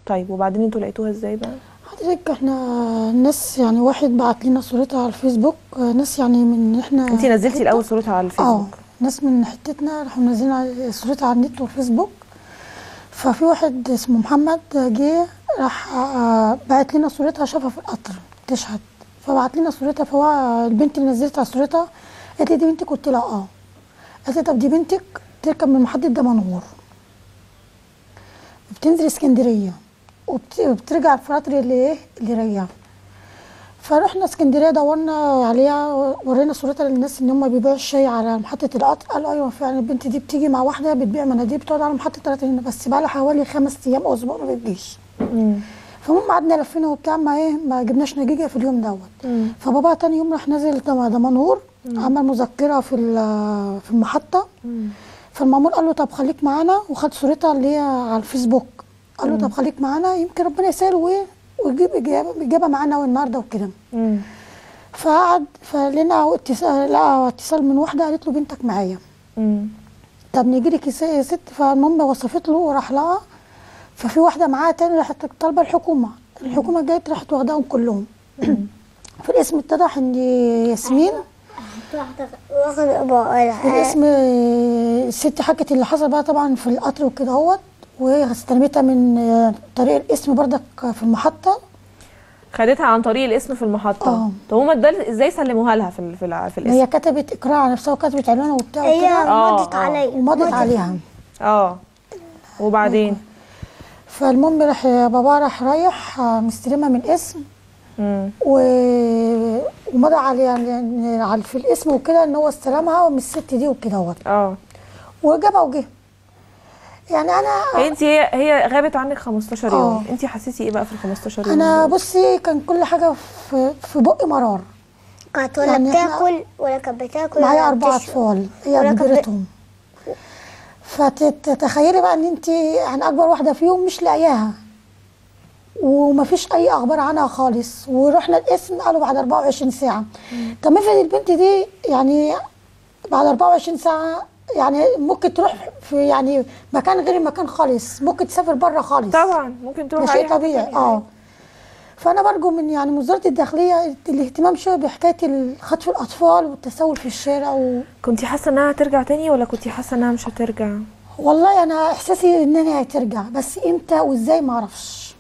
طيب وبعدين انتوا لقيتوها ازاي بقى حضرتك احنا ناس يعني واحد بعت لنا صورتها على الفيسبوك آه، ناس يعني من احنا انت نزلتي الاول صورتها على اه الفيسبوك ناس من حتتنا راحوا منزلين على- صورتها على النت والفيسبوك ففي واحد اسمه محمد جه راح آه، بعت لنا صورتها شافها في القطر تشهد فبعت لنا صورتها فهو البنت اللي نزلت على صورتها قالت لي دي بنتك قلت لها اه قالت لي طب دي بنتك تركب من محطة دمنهور بتنزل اسكندرية وبت- وبترجع الفراتري اللي ايه اللي رجع فرحنا اسكندريه دورنا عليها ورينا صورتها للناس ان هم بيبيعوا الشاي على محطه القطر قالوا ايوه فعلا البنت دي بتيجي مع واحده بتبيع مناديل بتقعد على محطه القطر هنا بس بقى لها حوالي خمس ايام او اسبوع ما بتجيش فالمهم قعدنا لفينا وبتاع ما ايه ما جبناش نتيجه في اليوم دوت فبابا تاني يوم راح نازل دم- دمنهور عمل مذكره في ال- في المحطه فالمامور قال له طب خليك معانا وخد صورتها اللي هي على الفيسبوك قال له طب خليك معانا يمكن ربنا يسهل وايه ويجيب اجابه اجابه معانا النهارده وكده مم. فقعد فلقى اتصال لقى اتصال من واحده قالت له بنتك معايا مم. طب نيجي لك يا س- يا ست فالمهم وصفت له وراح لها ففي واحده معاها تاني راحت طالبه الحكومه الحكومه جت راحت واخداهم كلهم في الاسم اتضح ان ياسمين واخد بقى في الاسم الست حكت اللي حصل بقى طبعا في القطر وكده اهوت وهي استلمتها من آه، طريق الاسم بردك في المحطه خدتها عن طريق الاسم في المحطه اه. طب هما ده ازاي سلموها لها في ال- في, الع- في الاسم هي كتبت اقرار على نفسها وكتبت عنوانها وبتاع هي وكده اه، مضت اه. عليا ومضت عليها اه وبعدين فالمهم راح بابا راح رايح آه، مستلمها من اسم مم. و... ومضى على يعني على في الاسم وكده ان هو استلمها من الست دي وكده اهوت اه وجابها وجه يعني انا انت هي هي غابت عنك 15 يوم اه. انت حسيتي ايه بقى في ال 15 يوم انا دول؟ بصي كان كل حاجه في في بقي مرار كانت ولا يعني احنا- بتاكل ولا كانت بتاكل معايا ولا اربع بتشرب. اطفال هي ولا كان بي- كبرتهم فتتخيلي بقى ان انت يعني اكبر واحده فيهم مش لاقياها ومفيش اي اخبار عنها خالص ورحنا القسم قالوا بعد 24 ساعه طب افرض البنت دي يعني بعد 24 ساعه يعني ممكن تروح في يعني مكان غير المكان خالص ممكن تسافر بره خالص طبعا ممكن تروح ده اي شيء حتة طبيعي تانية. اه فانا برجو من يعني من وزاره الداخليه الاهتمام شويه بحكايه خطف الاطفال والتسول في الشارع و... كنتي حاسه انها هترجع تاني ولا كنتي حاسه انها مش هترجع والله انا احساسي انها هترجع بس امتى وازاي ما اعرفش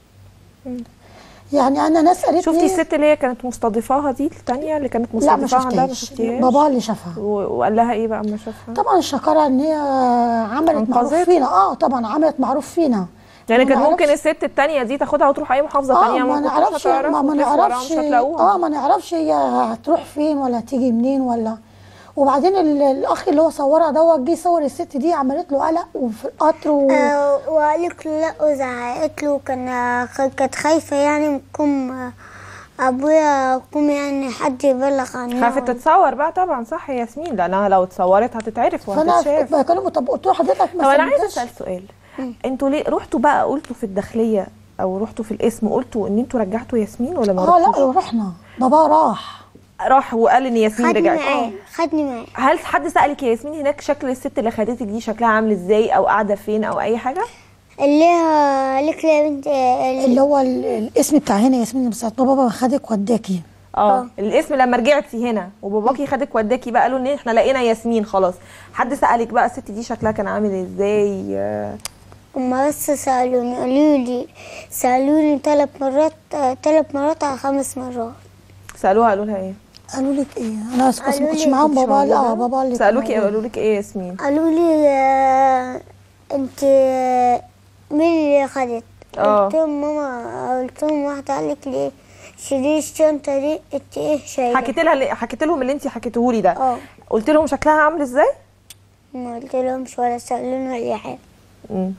يعني انا ناس قالت شفتي لي الست اللي هي كانت مستضيفاها دي التانية اللي كانت لا ما مستضيفاها عندها ما شفتهاش شفتيهاش بابا اللي شافها و- وقال لها ايه بقى اما شافها طبعا شكرها ان هي عملت معروف أنقذتها. فينا اه طبعا عملت معروف فينا يعني ما كان ممكن نعرفش- الست التانية دي تاخدها وتروح اي محافظة اه تانية ما كنتوش نعرفش ما, هتعرفوا ما تلفوا وراها، نعرفش مش هتلاقوها اه ما نعرفش هي هتروح فين ولا هتيجي منين ولا وبعدين ال- الاخ اللي هو صورها دوت جه يصور الست دي عملت له قلق وفي القطر و... آه، وقالت له لا وزعقت له كان كانت خايفة يعني ممكن أبويا قوم يعني حد يبلغ عنها خافت تتصور بقى طبعا صح يا ياسمين لانها لو اتصورت هتتعرف فانا وهتتشاف بكلمه طب قلت له حضرتك ما طب انا عايزه سلمتهاش؟ اسال سؤال انتوا ليه رحتوا بقى قلتوا في الداخليه او رحتوا في الاسم قلتوا ان انتوا رجعتوا ياسمين ولا ما اه رحتوش لا رحنا بابا راح راح وقال ان ياسمين خدني رجعت معاه خدني معاه هل حد سالك يا ياسمين هناك شكل الست اللي خدتك دي شكلها عامل ازاي او قاعده فين او اي حاجه اللي هي قالت لي يا بنت اللي اللي هو ال- الاسم بتاع هنا ياسمين بس بابا خدك وداكي اه الاسم لما رجعتي هنا وباباكي خدك وداكي بقى قالوا ان احنا لقينا ياسمين خلاص حد سالك بقى الست دي شكلها كان عامل ازاي آه، هما بس سألوني قالوا لي سألوني ثلاث مرات ثلاث مرات على خمس مرات سالوها قالوا لها ايه قالوا لك ايه انا بس ما قالوا كنتش لي معاهم كنتش بابا لا موجودة؟ بابا اللي كان سالوكي موجود. قالوا لك ايه يا ياسمين قالوا لي آه، انت آه، مين اللي خدت اه. قلت لهم ماما قلت لهم واحدة قالت لي شيلي الشنطة دي انت ايه شايلة حكيت لها اللي- حكيت لهم اللي انت حكيته لي ده اه قلت لهم شكلها عامل ازاي ما قلت لهمش ولا سألوني ولا حاجة مم.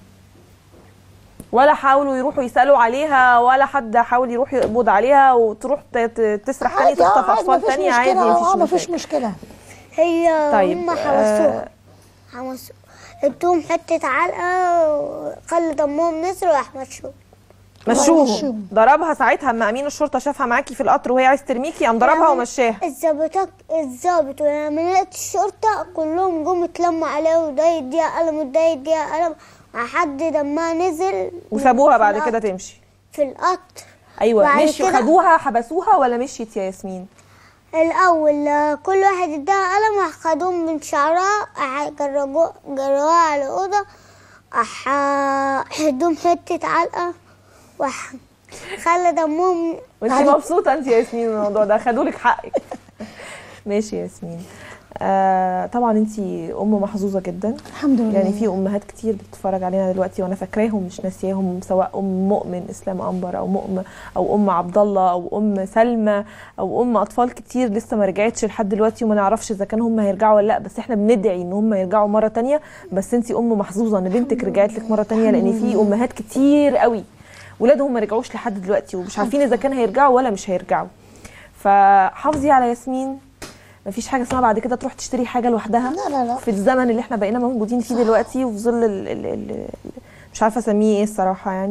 ولا حاولوا يروحوا يسالوا عليها ولا حد حاول يروح يقبض عليها وتروح ت- ت- تسرح تاني عادي اه تخطف عادي اطفال مفيش تانية مشكله عادي اه مفيش مفيش مشاكل مشكله هي طيب، هم آه، حبسوها حبسوها ادوهم حتة علقة وخلوا دمهم نزل وراح مشوا مشوهم مشوهم. ضربها ساعتها اما امين الشرطه شافها معاكي في القطر وهي عايز ترميكي قام ضربها ومشاها الظابطات الظابط ولما لقيت الشرطة كلهم جم اتلموا عليه وده يديها قلم وده يديها قلم لحد لما نزل وسابوها في بعد القطر- كده تمشي في القطر ايوه بعد مشيوا كده- خدوها حبسوها ولا مشيت يا ياسمين الأول آه، كل واحد اداها قلم راح خدوه من شعرها راح جرجوه- جروها على الأوضة راح آه، حدوهم حتة علقة وراح خلى دمهم وانت مبسوطه انت يا ياسمين من الموضوع ده خدوا لك حقك ماشي يا ياسمين آه طبعا انت ام محظوظه جدا الحمد لله يعني في امهات كتير بتتفرج علينا دلوقتي وانا فاكراهم مش ناسياهم سواء ام مؤمن اسلام انبر او مؤمن او ام عبد الله او ام سلمى او ام اطفال كتير لسه ما رجعتش لحد دلوقتي وما نعرفش اذا كان هم هيرجعوا ولا لا بس احنا بندعي ان هم يرجعوا مره تانية بس انت ام محظوظه ان بنتك رجعت لك مره تانية لان في امهات كتير قوي ولادهم ما رجعوش لحد دلوقتي ومش عارفين اذا كان هيرجعوا ولا مش هيرجعوا فحافظي على ياسمين مفيش حاجه اسمها بعد كده تروح تشتري حاجه لوحدها لا لا لا في الزمن اللي احنا بقينا موجودين فيه دلوقتي وفي ظل ال ال ال مش عارفه اسميه ايه الصراحه يعني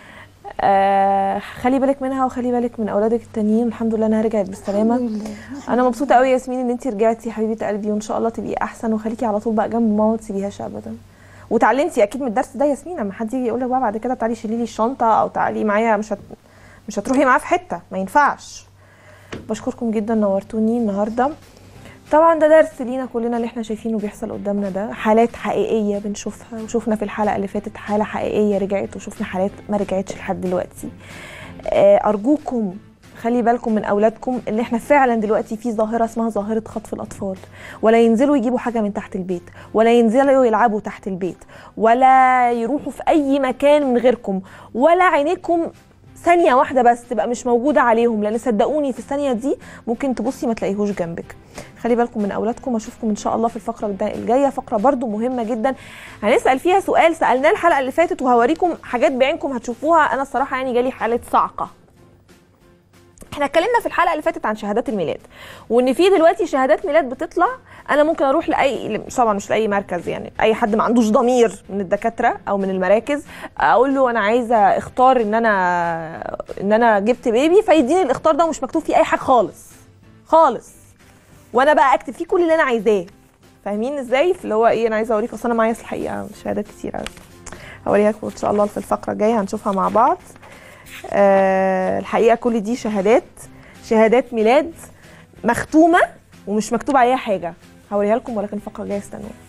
آه خلي بالك منها وخلي بالك من اولادك التانيين الحمد لله انها رجعت بالسلامه الحمد لله انا مبسوطه قوي يا ياسمين ان انت رجعتي يا حبيبه قلبي وان شاء الله تبقي احسن وخليكي على طول بقى جنب ماما ما تسيبيهاش ابدا وتعلمتي اكيد من الدرس ده يا ياسمين لما حد يجي يقول لك بقى بعد كده تعالي شيلي لي الشنطه او تعالي معايا مش هت... مش هتروحي معاه في حته ما ينفعش بشكركم جدا نورتوني النهارده طبعا ده درس لينا كلنا اللي احنا شايفينه بيحصل قدامنا ده حالات حقيقيه بنشوفها وشفنا في الحلقه اللي فاتت حاله حقيقيه رجعت وشفنا حالات ما رجعتش لحد دلوقتي آه، ارجوكم خلي بالكم من اولادكم ان احنا فعلا دلوقتي في ظاهره اسمها ظاهره خطف الاطفال ولا ينزلوا يجيبوا حاجه من تحت البيت ولا ينزلوا يلعبوا تحت البيت ولا يروحوا في اي مكان من غيركم ولا عينيكم ثانيه واحده بس تبقى مش موجوده عليهم لان صدقوني في الثانيه دي ممكن تبصي ما تلاقيهوش جنبك خلي بالكم من اولادكم اشوفكم ان شاء الله في الفقره الجا- الجايه فقره برضو مهمه جدا هنسال فيها سؤال سالناه الحلقه اللي فاتت وهوريكم حاجات بعينكم هتشوفوها انا الصراحه يعني جالي حاله صعقه احنا اتكلمنا في الحلقه اللي فاتت عن شهادات الميلاد وان في دلوقتي شهادات ميلاد بتطلع انا ممكن اروح لاي طبعا مش لاي مركز يعني اي حد ما عندوش ضمير من الدكاتره او من المراكز اقول له انا عايزه اختار ان انا ان انا جبت بيبي فيديني الاختار ده ومش مكتوب فيه اي حاجه خالص خالص وانا بقى اكتب فيه كل اللي انا عايزاه فاهمين ازاي في اللي هو ايه انا عايزه اوريك اصل انا معايا في الحقيقه شهادات كتير قوي هوريها لكم ان شاء الله في الفقره الجايه هنشوفها مع بعض آه الحقيقه كل دي شهادات شهادات ميلاد مختومه ومش مكتوب عليها حاجه هوريها لكم ولكن الفقره الجايه استنوا